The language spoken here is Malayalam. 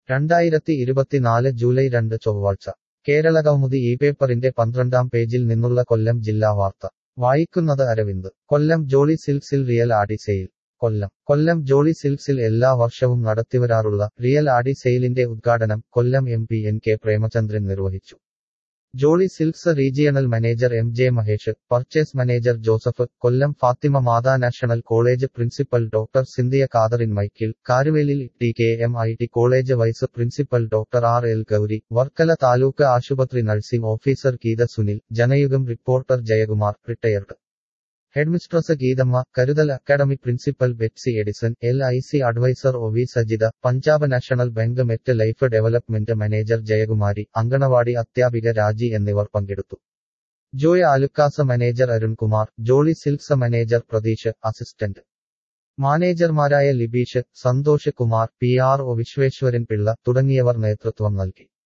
രണ്ടായിരത്തി ഇരുപത്തിനാല് ജൂലൈ രണ്ട് ചൊവ്വാഴ്ച കേരളകൗമുദി ഈ പേപ്പറിന്റെ പന്ത്രണ്ടാം പേജിൽ നിന്നുള്ള കൊല്ലം ജില്ലാ വാർത്ത വായിക്കുന്നത് അരവിന്ദ് കൊല്ലം ജോളി സിൽക്സിൽ real Aadi sale Kollam Kollam Jolly സിൽക്സിൽ എല്ലാ വർഷവും നടത്തിവരാറുള്ള റിയൽ ആഡി സെയിലിന്റെ ഉദ്ഘാടനം Kollam M P N K Premachandran നിർവഹിച്ചു Jolly Silks regional manager M J Mahesh purchase manager Joseph Kollam Fathima Matha national college principal doctor Cynthia Catherine Michael Karuvelil T K M I T college vice principal doctor R L Gowri Varkala taluk ആശുപത്രി nursing officer Geetha Sunil Janayugom reporter Jayakumar retired headmistress Geethamma Karuthal academy principal Betsy Edison L I C advisor O V Sajitha Punjab national bank MetLife development manager Jayakumari anganwadi അധ്യാപിക രാജി എന്നിവർ പങ്കെടുത്തു Joy Alukkas manager Arunkumar Jolly Silks manager Pratheesh assistant മാനേജർമാരായ Libeesh Santhosh Kumar P R O Visweswaran Pillai തുടങ്ങിയവർ നേതൃത്വം നൽകി